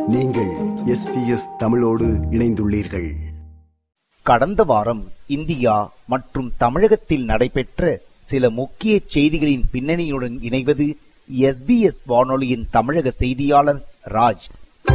நீங்கள் எஸ்பிஎஸ் தமிழோடு இணைந்துள்ளீர்கள் கடந்த வாரம் இந்தியா மற்றும் தமிழகத்தில் நடைபெற்ற சில முக்கிய செய்திகளின் பின்னணியுடன் இணைவது எஸ்பிஎஸ் வானொலியின் தமிழக செய்தியாளர் ராஜ்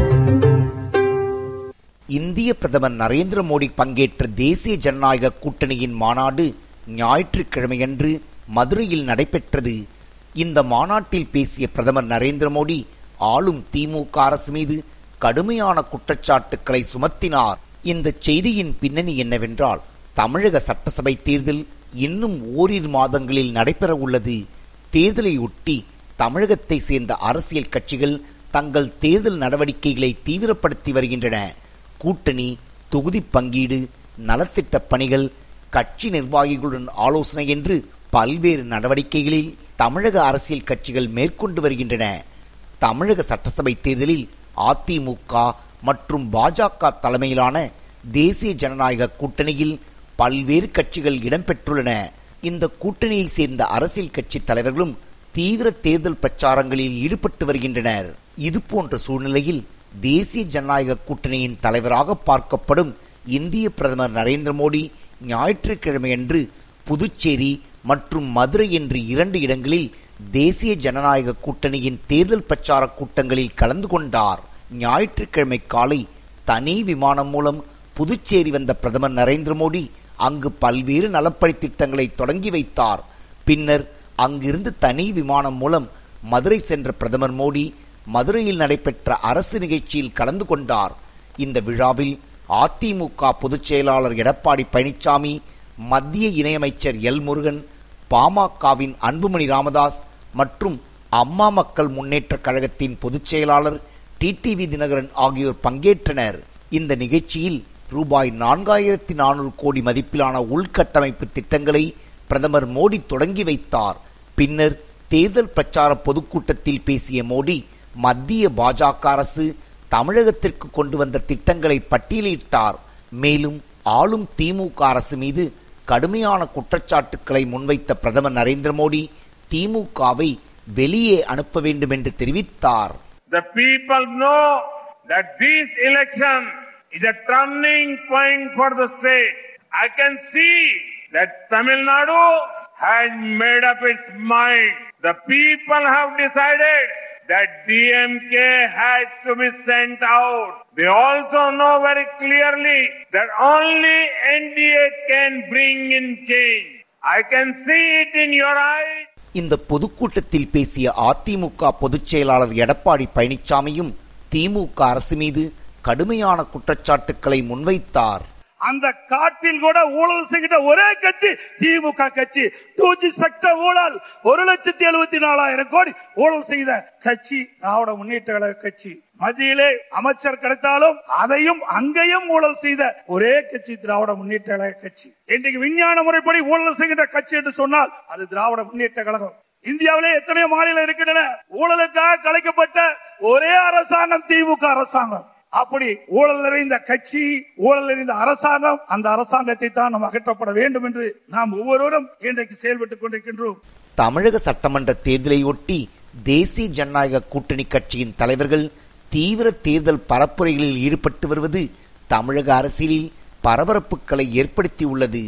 இந்திய பிரதமர் நரேந்திர மோடி பங்கேற்ற தேசிய ஜனநாயக கூட்டணியின் மாநாடு ஞாயிற்றுக்கிழமையன்று மதுரையில் நடைபெற்றது இந்த மாநாட்டில் பேசிய பிரதமர் நரேந்திர மோடி ஆளும் திமுக அரசு மீது கடுமையான குற்றச்சாட்டுக்களை சுமத்தினார் இந்த செய்தியின் பின்னணி என்னவென்றால் தமிழக சட்டசபை தேர்தல் இன்னும் ஓரிரு மாதங்களில் நடைபெற உள்ளது தேர்தலை ஒட்டி தமிழகத்தை சேர்ந்த அரசியல் கட்சிகள் தங்கள் தேர்தல் நடவடிக்கைகளை தீவிரப்படுத்தி வருகின்றன கூட்டணி தொகுதி பங்கீடு நலத்திட்ட பணிகள் கட்சி நிர்வாகிகளுடன் ஆலோசனை என்று பல்வேறு நடவடிக்கைகளில் தமிழக அரசியல் கட்சிகள் மேற்கொண்டு வருகின்றன தமிழக சட்டசபை தேர்தலில் அதிமுக மற்றும் பாஜக தலைமையிலான தேசிய ஜனநாயக கூட்டணியில் பல்வேறு கட்சிகள் இடம்பெற்றுள்ளன இந்த கூட்டணியை சேர்ந்த அரசியல் கட்சி தலைவர்களும் தீவிர தேர்தல் பிரச்சாரங்களில் ஈடுபட்டு வருகின்றனர் இதுபோன்ற சூழ்நிலையில் தேசிய ஜனநாயக கூட்டணியின் தலைவராக பார்க்கப்படும் இந்திய பிரதமர் நரேந்திர மோடி ஞாயிற்றுக்கிழமையன்று புதுச்சேரி மற்றும் மதுரை என்று இரண்டு இடங்களில் தேசிய ஜனநாயக கூட்டணியின் தேர்தல் பிரச்சார கூட்டங்களில் கலந்து கொண்டார் ஞாயிற்றுக்கிழமை காலை தனி விமானம் மூலம் புதுச்சேரி வந்த பிரதமர் நரேந்திர மோடி அங்கு பல்வேறு நலப்பணி திட்டங்களை தொடங்கி வைத்தார் பின்னர் அங்கிருந்து தனி விமானம் மூலம் மதுரை சென்ற பிரதமர் மோடி மதுரையில் நடைபெற்ற அரசு நிகழ்ச்சியில் கலந்து கொண்டார் இந்த விழாவில் அதிமுக பொதுச் செயலாளர் எடப்பாடி பழனிசாமி மத்திய இணையமைச்சர் எல் முருகன் பாமகவின் அன்புமணி ராமதாஸ் மற்றும் அம்மா மக்கள் முன்னேற்ற கழகத்தின் பொதுச் செயலாளர் டிடிவி தினகரன் ஆகியோர் பங்கேற்றனர் இந்த நிகழ்ச்சியில் ரூபாய் நான்காயிரத்தி நானூறு கோடி மதிப்பிலான உள்கட்டமைப்பு திட்டங்களை பிரதமர் மோடி தொடங்கி வைத்தார் பின்னர் தேர்தல் பிரச்சார பொதுக்கூட்டத்தில் பேசிய மோடி மத்திய பாஜக அரசு தமிழகத்திற்கு கொண்டு வந்த திட்டங்களை பட்டியலிட்டார் மேலும் ஆளும் திமுக அரசு மீது கடுமையான குற்றச்சாட்டுக்களை முன்வைத்த பிரதமர் நரேந்திர மோடி திமுகவை வெளியே அனுப்ப வேண்டும் என்று தெரிவித்தார் The people know that this election is a turning point for the state. I can see that Tamil Nadu has made up its mind. The people have decided that DMK has to be sent out. They also know very clearly that only NDA can bring in change. I can see it in your eyes. இந்த பொதுக்கூட்டத்தில் பேசிய அதிமுக பொதுச் செயலாளர் எடப்பாடி பழனிசாமியும் திமுக அரசு மீது கடுமையான குற்றச்சாட்டுக்களை முன்வைத்தார் அந்த காட்டில் கூட ஊழல் செய்கிற ஒரே கட்சி திமுக கட்சி டூ ஜி செக்டர் ஊழல் ஒரு லட்சத்தி எழுபத்தி நாலாயிரம் கோடி ஊழல் செய்த கட்சி திராவிட முன்னேற்ற கழக கட்சி மத்தியிலே அமைச்சர் கிடைத்தாலும் அதையும் அங்கேயும் ஊழல் செய்த ஒரே கட்சி திராவிட முன்னேற்ற கழக கட்சி இன்றைக்கு விஞ்ஞான முறைப்படி ஊழல் செய்கின்ற கட்சி என்று சொன்னால் அது திராவிட முன்னேற்ற கழகம் இந்தியாவிலே எத்தனையோ மாநிலம் இருக்கின்றன ஊழலுக்காக கலைக்கப்பட்ட ஒரே அரசாங்கம் திமுக அரசாங்கம் அப்படி ஊழல் நிறைந்த கட்சி ஊழல் நிறைந்த அரசாங்கம் அந்த அரசாங்கத்தை தான் நாம் அகற்றப்பட வேண்டும் என்று நாம் ஒவ்வொருவரும் இன்றைக்கு செயல்பட்டுக் கொண்டிருக்கின்றோம் தமிழக சட்டமன்ற தேர்தலையொட்டி தேசிய ஜனநாயக கூட்டணி கட்சியின் தலைவர்கள் தீவிர தேர்தல் பரப்புரைகளில் ஈடுபட்டு வருவது தமிழக அரசியலில் பரபரப்புகளை ஏற்படுத்தியுள்ளது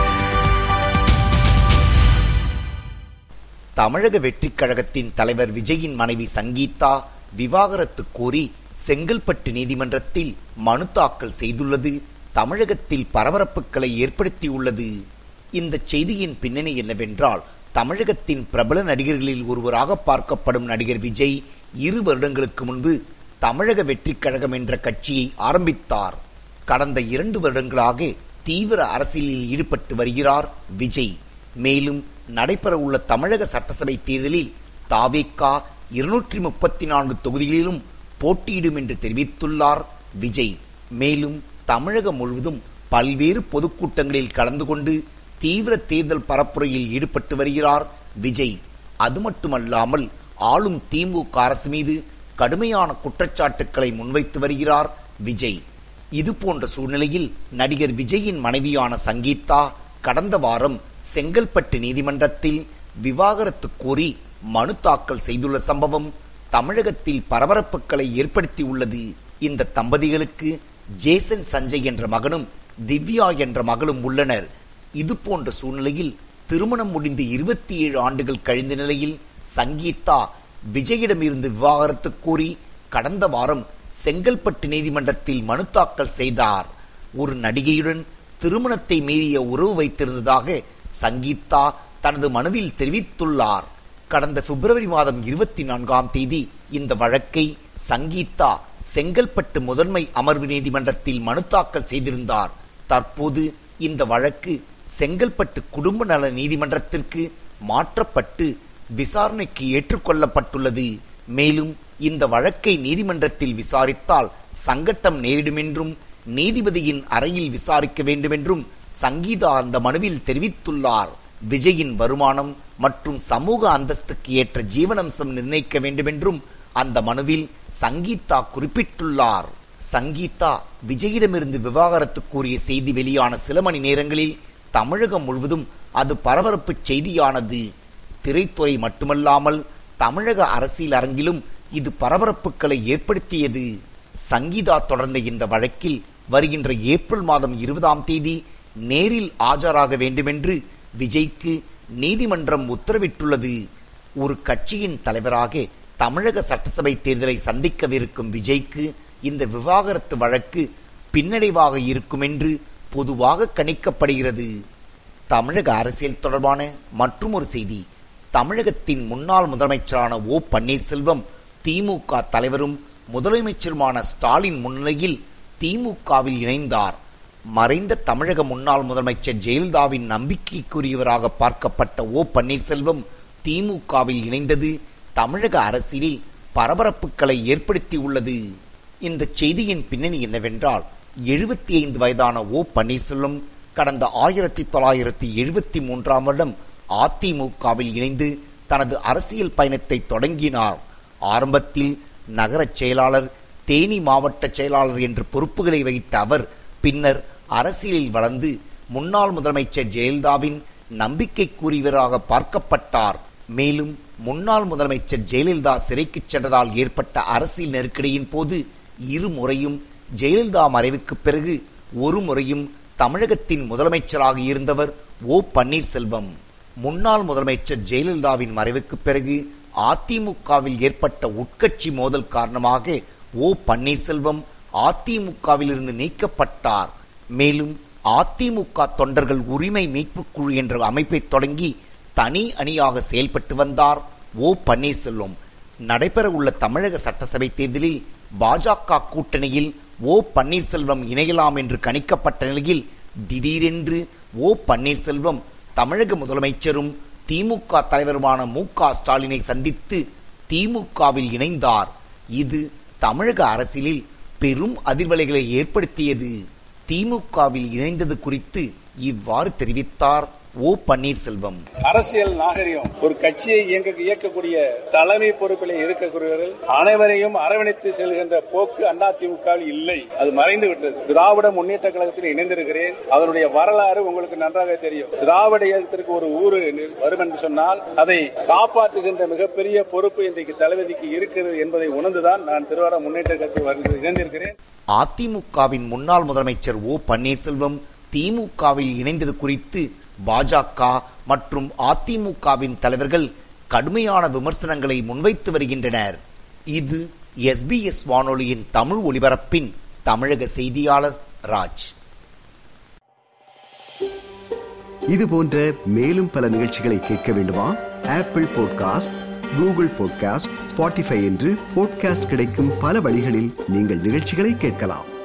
தமிழக வெற்றிக் கழகத்தின் தலைவர் விஜயின் மனைவி சங்கீதா விவாகரத்து கோரி செங்கல்பட்டு நீதிமன்றத்தில் மனு தாக்கல் செய்துள்ளது தமிழகத்தில் பரபரப்புகளை ஏற்படுத்தியுள்ளது இந்த செய்தியின் பின்னணி என்னவென்றால் தமிழகத்தின் பிரபல நடிகர்களில் ஒருவராக பார்க்கப்படும் நடிகர் விஜய் இரு வருடங்களுக்கு முன்பு தமிழக வெற்றிக் கழகம் என்ற கட்சியை ஆரம்பித்தார் கடந்த இரண்டு வருடங்களாக தீவிர அரசியலில் ஈடுபட்டு வருகிறார் விஜய் மேலும் நடைபெற உள்ள தமிழக சட்டசபை தேர்தலில் தாவேக்கா இருநூற்றி முப்பத்தி நான்கு தொகுதிகளிலும் போட்டியிடும் என்று தெரிவித்துள்ளார் விஜய் மேலும் தமிழகம் முழுவதும் பல்வேறு பொதுக்கூட்டங்களில் கலந்து கொண்டு தீவிர தேர்தல் பரப்புரையில் ஈடுபட்டு வருகிறார் விஜய் அது மட்டுமல்லாமல் ஆளும் திமுக அரசு மீது கடுமையான குற்றச்சாட்டுக்களை முன்வைத்து வருகிறார் விஜய் இது போன்ற சூழ்நிலையில் நடிகர் விஜயின் மனைவியான சங்கீதா கடந்த வாரம் செங்கல்பட்டு நீதிமன்றத்தில் விவாகரத்து கோரி மனு தாக்கல் செய்துள்ள சம்பவம் தமிழகத்தில் பரபரப்புகளை ஏற்படுத்தியுள்ளது இந்த தம்பதிகளுக்கு ஜேசன் சஞ்சய் என்ற மகனும் திவ்யா என்ற மகளும் உள்ளனர் இது போன்ற சூழ்நிலையில் திருமணம் முடிந்து இருபத்தி ஏழு ஆண்டுகள் கழிந்த நிலையில் சங்கீதா விஜயிடமிருந்து விவாகரத்து கோரி கடந்த வாரம் செங்கல்பட்டு நீதிமன்றத்தில் மனு தாக்கல் செய்தார் ஒரு நடிகையுடன் திருமணத்தை மீறிய உறவு வைத்திருந்ததாக சங்கீதா தனது மனுவில் தெரிவித்துள்ளார் கடந்த பிப்ரவரி மாதம் இருபத்தி நான்காம் தேதி இந்த வழக்கை சங்கீதா செங்கல்பட்டு முதன்மை அமர்வு நீதிமன்றத்தில் மனு தாக்கல் செய்திருந்தார் தற்போது இந்த வழக்கு செங்கல்பட்டு குடும்ப நல நீதிமன்றத்திற்கு மாற்றப்பட்டு விசாரணைக்கு ஏற்றுக்கொள்ளப்பட்டுள்ளது மேலும் இந்த வழக்கை நீதிமன்றத்தில் விசாரித்தால் சங்கட்டம் நேரிடுமென்றும் நீதிபதியின் அறையில் விசாரிக்க வேண்டுமென்றும் சங்கீதா அந்த மனுவில் தெரிவித்துள்ளார் விஜயின் வருமானம் மற்றும் சமூக அந்தஸ்துக்கு ஏற்ற ஜீவனம்சம் நிர்ணயிக்க வேண்டுமென்றும் அந்த மனுவில் சங்கீதா குறிப்பிட்டுள்ளார் சங்கீதா விஜயிடமிருந்து விவாகரத்து கூறிய செய்தி வெளியான சில மணி நேரங்களில் தமிழகம் முழுவதும் அது பரபரப்பு செய்தியானது திரைத்துறை மட்டுமல்லாமல் தமிழக அரசியல் அரங்கிலும் இது பரபரப்புகளை ஏற்படுத்தியது சங்கீதா தொடர்ந்த இந்த வழக்கில் வருகின்ற ஏப்ரல் மாதம் இருபதாம் தேதி நேரில் ஆஜராக வேண்டுமென்று விஜய்க்கு நீதிமன்றம் உத்தரவிட்டுள்ளது ஒரு கட்சியின் தலைவராக தமிழக சட்டசபை தேர்தலை சந்திக்கவிருக்கும் விஜய்க்கு இந்த விவாகரத்து வழக்கு பின்னடைவாக இருக்கும் என்று பொதுவாக கணிக்கப்படுகிறது தமிழக அரசியல் தொடர்பான மற்றும் ஒரு செய்தி தமிழகத்தின் முன்னாள் முதலமைச்சரான ஓ பன்னீர்செல்வம் திமுக தலைவரும் முதலமைச்சருமான ஸ்டாலின் முன்னிலையில் திமுகவில் இணைந்தார் மறைந்த தமிழக முன்னாள் முதலமைச்சர் ஜெயலலிதாவின் நம்பிக்கைக்குரியவராக பார்க்கப்பட்ட ஓ பன்னீர்செல்வம் திமுகவில் இணைந்தது தமிழக அரசியலில் பரபரப்புகளை ஏற்படுத்தியுள்ளது இந்த செய்தியின் பின்னணி என்னவென்றால் எழுபத்தி ஐந்து வயதான ஓ பன்னீர்செல்வம் கடந்த ஆயிரத்தி தொள்ளாயிரத்தி எழுபத்தி மூன்றாம் வருடம் அதிமுகவில் இணைந்து தனது அரசியல் பயணத்தை தொடங்கினார் ஆரம்பத்தில் நகரச் செயலாளர் தேனி மாவட்ட செயலாளர் என்ற பொறுப்புகளை வகித்த அவர் பின்னர் அரசியலில் வளர்ந்து முன்னாள் முதலமைச்சர் ஜெயலலிதாவின் நம்பிக்கைக்குரியவராக பார்க்கப்பட்டார் மேலும் முன்னாள் முதலமைச்சர் ஜெயலலிதா சிறைக்குச் சென்றதால் ஏற்பட்ட அரசியல் நெருக்கடியின் போது இருமுறையும் ஜெயலலிதா மறைவுக்கு பிறகு ஒரு முறையும் தமிழகத்தின் முதலமைச்சராக இருந்தவர் ஓ பன்னீர்செல்வம் முன்னாள் முதலமைச்சர் ஜெயலலிதாவின் மறைவுக்கு பிறகு அதிமுகவில் ஏற்பட்ட உட்கட்சி மோதல் காரணமாக ஓ பன்னீர்செல்வம் அதிமுகவிலிருந்து நீக்கப்பட்டார் மேலும் அதிமுக தொண்டர்கள் உரிமை மீட்புக் குழு என்ற அமைப்பை தொடங்கி தனி அணியாக செயல்பட்டு வந்தார் ஓ பன்னீர்செல்வம் நடைபெறவுள்ள தமிழக சட்டசபை தேர்தலில் பாஜக கூட்டணியில் ஓ பன்னீர்செல்வம் இணையலாம் என்று கணிக்கப்பட்ட நிலையில் திடீரென்று ஓ பன்னீர்செல்வம் தமிழக முதலமைச்சரும் திமுக தலைவருமான மு க ஸ்டாலினை சந்தித்து திமுகவில் இணைந்தார் இது தமிழக அரசியலில் பெரும் அதிர்வலைகளை ஏற்படுத்தியது திமுகவில் இணைந்தது குறித்து இவ்வாறு தெரிவித்தார் ஓ பன்னீர்செல்வம் அரசியல் நாகரிகம் ஒரு கட்சியை இயங்க இயக்கக்கூடிய தலைமை பொறுப்பில் இருக்கக்கூடியவர்கள் அனைவரையும் அரவணைத்து செல்கின்ற போக்கு அதிமுகவில் இல்லை அது மறைந்து விட்டது திராவிட முன்னேற்ற கழகத்தில் இணைந்திருக்கிறேன் அதனுடைய வரலாறு உங்களுக்கு நன்றாக தெரியும் திராவிட இயக்கத்திற்கு ஒரு ஊரு வரும் என்று சொன்னால் அதை காப்பாற்றுகின்ற மிகப்பெரிய பொறுப்பு இன்றைக்கு தளபதிக்கு இருக்கிறது என்பதை உணர்ந்துதான் நான் திருவாரூர் முன்னேற்ற கழகத்தில் இணைந்திருக்கிறேன் அதிமுகவின் முன்னாள் முதலமைச்சர் ஓ பன்னீர்செல்வம் திமுகவில் இணைந்தது குறித்து பாஜக மற்றும் அதிமுகவின் தலைவர்கள் கடுமையான விமர்சனங்களை முன்வைத்து வருகின்றனர் இது எஸ்பிஎஸ் வானொலியின் தமிழ் ஒலிபரப்பின் தமிழக செய்தியாளர் ராஜ் இது போன்ற மேலும் பல நிகழ்ச்சிகளை கேட்க வேண்டுமா Apple podcast Google podcast Spotify என்று பாட்காஸ்ட் கிடைக்கும் பல வழிகளில் நீங்கள் நிகழ்ச்சிகளை கேட்கலாம்